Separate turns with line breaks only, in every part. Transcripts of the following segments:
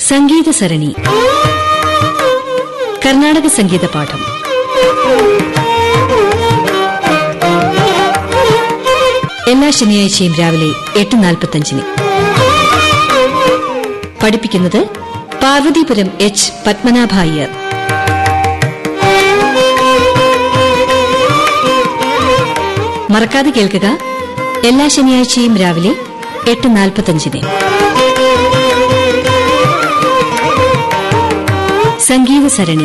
സംഗീത സരണി കർണാടക സംഗീത പാഠം എല്ലാ ശനിയാഴ്ചയും രാവിലെ എട്ട് നാൽപ്പത്തഞ്ചിന് പഠിപ്പിക്കുന്നത് പാർവതീപുരം എച്ച് പത്മനാഭ അയ്യർ മറക്കാതെ കേൾക്കുക എല്ലാ ശനിയാഴ്ചയും രാവിലെ എട്ട് നാൽപ്പത്തഞ്ചിന് സംഗീത സരണി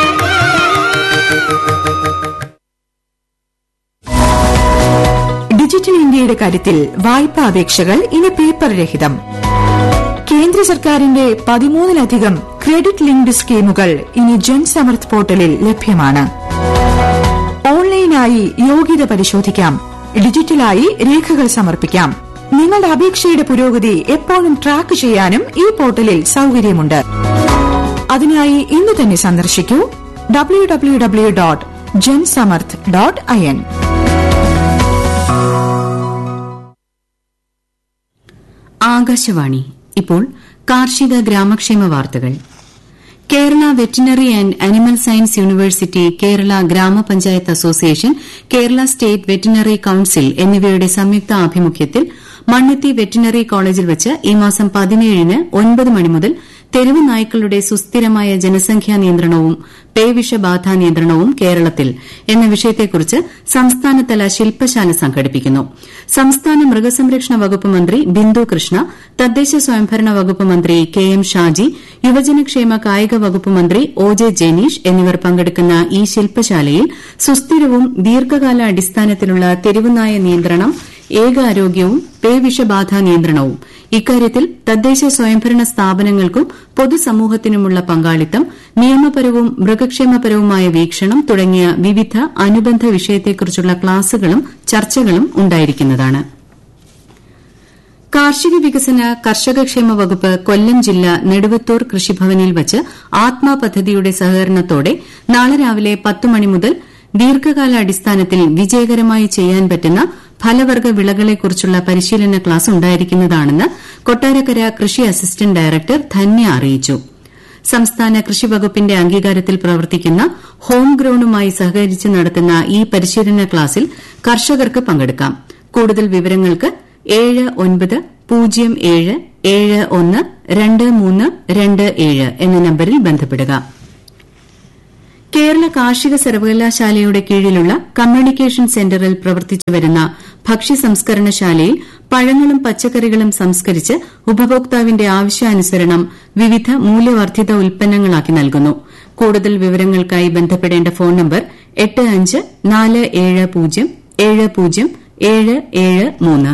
ഡിജിറ്റൽ ഇന്ത്യയുടെ കാര്യത്തിൽ വായ്പാ അപേക്ഷകൾ ഇനി പേപ്പർ രഹിതം കേന്ദ്ര സർക്കാരിന്റെ പതിമൂന്നിലധികം ക്രെഡിറ്റ് ലിങ്ക്ഡ് സ്കീമുകൾ ഇനി ജൻസമർത്ഥ് പോർട്ടലിൽ ലഭ്യമാണ് ഓൺലൈനായി യോഗ്യത പരിശോധിക്കാം ഡിജിറ്റലായി രേഖകൾ സമർപ്പിക്കാം നിങ്ങളുടെ അപേക്ഷയുടെ പുരോഗതി എപ്പോഴും ട്രാക്ക് ചെയ്യാനും ഈ പോർട്ടലിൽ സൌകര്യമുണ്ട് അതിനായി ഇന്ന് തന്നെ സന്ദർശിക്കൂ W W W dot Jansamarth dot I N
Akashvani ഇപ്പോൾ കാർഷിക ഗ്രാമക്ഷേമ വാർത്തകൾ Kerala veterinary and animal science university Kerala ഗ്രാമപഞ്ചായത്ത് association Kerala state veterinary council എന്നിവയുടെ സംയുക്ത ആഭിമുഖ്യത്തിൽ മണ്ണുത്തി വെറ്റിനറി കോളേജിൽ വച്ച് ഈ മാസം പതിനേഴിന് ഒൻപത് മണി മുതൽ തെരുവ് നായ്ക്കളുടെ സുസ്ഥിരമായ ജനസംഖ്യാ നിയന്ത്രണവും പേവിഷബാധ നിയന്ത്രണവും കേരളത്തിൽ എന്ന വിഷയത്തെക്കുറിച്ച് സംസ്ഥാനതല ശില്പശാല സംഘടിപ്പിക്കുന്നു സംസ്ഥാന മൃഗസംരക്ഷണ വകുപ്പ് മന്ത്രി ബിന്ദു കൃഷ്ണ തദ്ദേശ സ്വയംഭരണ വകുപ്പ് മന്ത്രി കെ എം ഷാജി യുവജനക്ഷേമ കായിക വകുപ്പ് മന്ത്രി ഒ ജെ ജെനീഷ് എന്നിവർ പങ്കെടുക്കുന്ന ഈ ശില്പശാലയിൽ സുസ്ഥിരവും ദീർഘകാല അടിസ്ഥാനത്തിലുള്ള തെരുവുനായ നിയന്ത്രണം ഏകാരോഗ്യവും പേവിഷബാധ നിയന്ത്രണവും ഇക്കാര്യത്തിൽ തദ്ദേശ സ്വയംഭരണ സ്ഥാപനങ്ങൾക്കും പൊതുസമൂഹത്തിനുമുള്ള പങ്കാളിത്തം നിയമപരവും മൃഗക്ഷേമപരവുമായ വീക്ഷണം തുടങ്ങിയ വിവിധ അനുബന്ധ വിഷയത്തെക്കുറിച്ചുള്ള ക്ലാസുകളും ചർച്ചകളും ഉണ്ടായിരിക്കുന്നതാണ് കാർഷിക വികസന കർഷകക്ഷേമ വകുപ്പ് കൊല്ലം ജില്ല നെടുവത്തൂർ കൃഷിഭവനിൽ വച്ച് ആത്മ പദ്ധതിയുടെ സഹകരണത്തോടെ നാളെ രാവിലെ പത്ത് മണി മുതൽ ദീർഘകാല അടിസ്ഥാനത്തിൽ വിജയകരമായി ചെയ്യാൻ പറ്റുന്ന ഫലവർഗ വിളകളെക്കുറിച്ചുള്ള പരിശീലന ക്ലാസ് ഉണ്ടായിരിക്കുന്നതാണെന്ന് കൊട്ടാരക്കര കൃഷി അസിസ്റ്റന്റ് ഡയറക്ടർ ധന്യ അറിയിച്ചു സംസ്ഥാന കൃഷി വകുപ്പിന്റെ അംഗീകാരത്തിൽ പ്രവർത്തിക്കുന്ന ഹോം ഗ്രൌണ്ടുമായി സഹകരിച്ച് നടത്തുന്ന ഈ പരിശീലന ക്ലാസിൽ കർഷകർക്ക് പങ്കെടുക്കാം കൂടുതൽ വിവരങ്ങൾക്ക് ഏഴ് ഒൻപത് പൂജ്യം ഏഴ് ഏഴ് ഒന്ന് രണ്ട് മൂന്ന് രണ്ട് ഏഴ് എന്ന നമ്പരിൽ ബന്ധപ്പെടുക കേരള കാർഷിക സർവകലാശാലയുടെ കീഴിലുള്ള കമ്മ്യൂണിക്കേഷൻ സെന്ററിൽ പ്രവർത്തിച്ചു വരുന്ന ഭക്ഷ്യ സംസ്കരണശാലയിൽ പഴങ്ങളും പച്ചക്കറികളും സംസ്കരിച്ച് ഉപഭോക്താവിന്റെ ആവശ്യാനുസരണം വിവിധ മൂല്യവർദ്ധിത ഉൽപ്പന്നങ്ങളാക്കി നൽകുന്നു കൂടുതൽ വിവരങ്ങൾക്കായി ബന്ധപ്പെടേണ്ട ഫോൺ നമ്പർ എട്ട് അഞ്ച് നാല് ഏഴ് പൂജ്യം ഏഴ് പൂജ്യം ഏഴ് ഏഴ് മൂന്ന്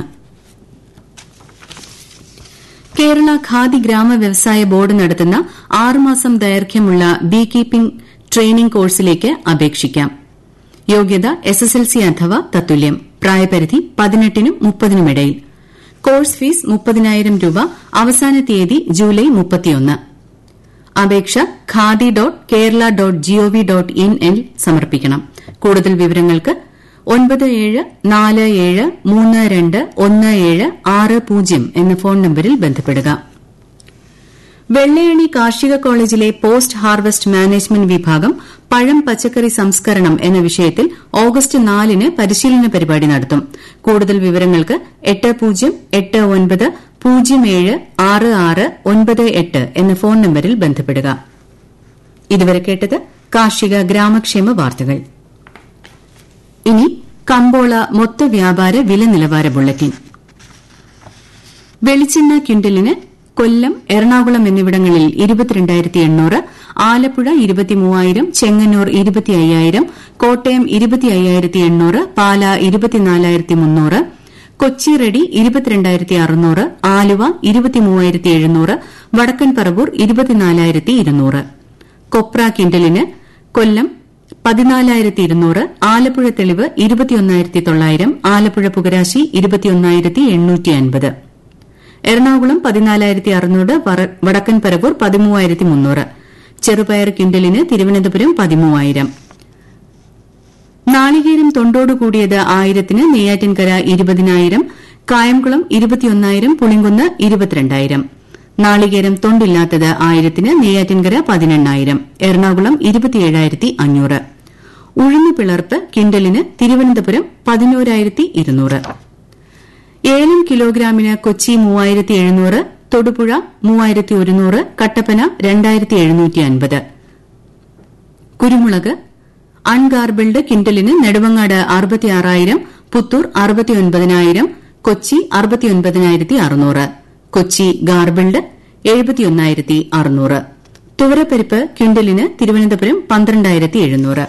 കേരള ഖാദി ഗ്രാമ വ്യവസായ ബോർഡ് നടത്തുന്ന ആറുമാസം ദൈർഘ്യമുള്ള ബീ കീപ്പിംഗ് ട്രെയിനിംഗ് കോഴ്സിലേക്ക് അപേക്ഷിക്കാം യോഗ്യത എസ്എസ്എൽസി അഥവാ തത്തുല്യം പ്രായപരിധി പതിനെട്ടിനും മുപ്പതിനുമിടയിൽ കോഴ്സ് ഫീസ് മുപ്പതിനായിരം രൂപ അവസാന തീയതി ജൂലൈ മുപ്പത്തിയൊന്ന് അപേക്ഷ Khadi dot Kerala dot GOV dot in ൽ സമർപ്പിക്കണം കൂടുതൽ വിവരങ്ങൾക്ക് ഒൻപത് ഏഴ് നാല് ഏഴ് മൂന്ന് രണ്ട് ഒന്ന് ഏഴ് ആറ് പൂജ്യം എന്ന ഫോൺ നമ്പരിൽ ബന്ധപ്പെടുക വെള്ളയണി കാർഷിക കോളേജിലെ പോസ്റ്റ് ഹാർവസ്റ്റ് മാനേജ്മെന്റ് വിഭാഗം പഴം പച്ചക്കറി സംസ്കരണം എന്ന വിഷയത്തിൽ ഓഗസ്റ്റ് നാലിന് പരിശീലന പരിപാടി നടത്തും കൂടുതൽ വിവരങ്ങൾക്ക് എട്ട് പൂജ്യം എട്ട് ഒൻപത് പൂജ്യം ഏഴ് ആറ് ആറ് ഒൻപത് എട്ട് എന്ന ഫോൺ നമ്പരിൽ ബന്ധപ്പെടുക ഇതുവരെ കേട്ടത് കാർഷിക ഗ്രാമക്ഷേമ വാർത്തകൾ ഇനി കമ്പോള മൊത്ത വ്യാപാര വില നിലവാര ബുള്ളറ്റിൻ വെളിച്ചെണ്ണ ക്വിന്റലിന് കൊല്ലം എറണാകുളം എന്നിവിടങ്ങളിൽ ഇരുപത്തിരണ്ടായിരത്തി എണ്ണൂറ് ആലപ്പുഴ ഇരുപത്തിമൂവായിരം ചെങ്ങന്നൂർ ഇരുപത്തി അയ്യായിരം കോട്ടയം ഇരുപത്തി അയ്യായിരത്തി എണ്ണൂറ് പാല ഇരുപത്തിനാലായിരത്തി മുന്നൂറ് കൊച്ചി റെഡി ഇരുപത്തിരണ്ടായിരത്തി അറുന്നൂറ് ആലുവ ഇരുപത്തിമൂവായിരത്തി എഴുന്നൂറ് വടക്കൻ പറവൂർ ഇരുപത്തിനാലായിരത്തി ഇരുന്നൂറ് കൊപ്ര കിൻഡലിന് കൊല്ലം പതിനാലായിരത്തി ഇരുന്നൂറ് ആലപ്പുഴ തെളിവ് ഇരുപത്തിയൊന്നായിരത്തി തൊള്ളായിരം ആലപ്പുഴ പുകരാശി ഇരുപത്തിയൊന്നായിരത്തി എണ്ണൂറ്റി അൻപത് എറണാകുളം പതിനാലായിരത്തി അറുന്നൂറ് വടക്കൻ പരവൂർ പതിമൂവായിരത്തി മുന്നൂറ് ചെറുപയർ കിൻഡലിന് തിരുവനന്തപുരം പതിമൂവായിരം നാളികേരം തൊണ്ടോട് കൂടിയത് ആയിരത്തിന് നെയ്യാറ്റിൻകര ഇരുപതിനായിരം കായംകുളം ഇരുപത്തിയൊന്നായിരം പുളിങ്കുന്ന് ഇരുപത്തിരണ്ടായിരം നാളികേരം തൊണ്ടില്ലാത്തത് ആയിരത്തിന് നെയ്യാറ്റിൻകര പതിനെണ്ണായിരം എറണാകുളം ഇരുപത്തിയേഴായിരത്തി അഞ്ഞൂറ് ഉഴുന്നു പിളർപ്പ് കിണ്ടലിന് തിരുവനന്തപുരം പതിനോരായിരത്തി ഇരുന്നൂറ് ഏലം കിലോഗ്രാമിന് കൊച്ചി മൂവായിരത്തി എഴുന്നൂറ് തൊടുപുഴ മൂവായിരത്തി ഒരുന്നൂറ് കട്ടപ്പന രണ്ടായിരത്തി എഴുന്നൂറ്റി അൻപത് കുരുമുളക് അൺഗാർബിൾഡ് കിൻഡലിന് നെടുമങ്ങാട് അറുപത്തിയാറായിരം പുത്തൂർ അറുപത്തിയൊൻപതിനായിരം കൊച്ചി അറുപത്തിയൊൻപതിനായിരത്തി അറുന്നൂറ് കൊച്ചി ഗാർബിൾഡ് എഴുപത്തിയൊന്നായിരത്തി അറുന്നൂറ് തുവരപ്പരിപ്പ് ക്വിന്റലിന് തിരുവനന്തപുരം പന്ത്രണ്ടായിരത്തി എഴുന്നൂറ്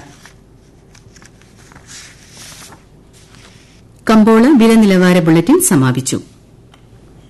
കമ്പോള വില നിലവാര ബുള്ളറ്റിൻ സമാപിച്ചു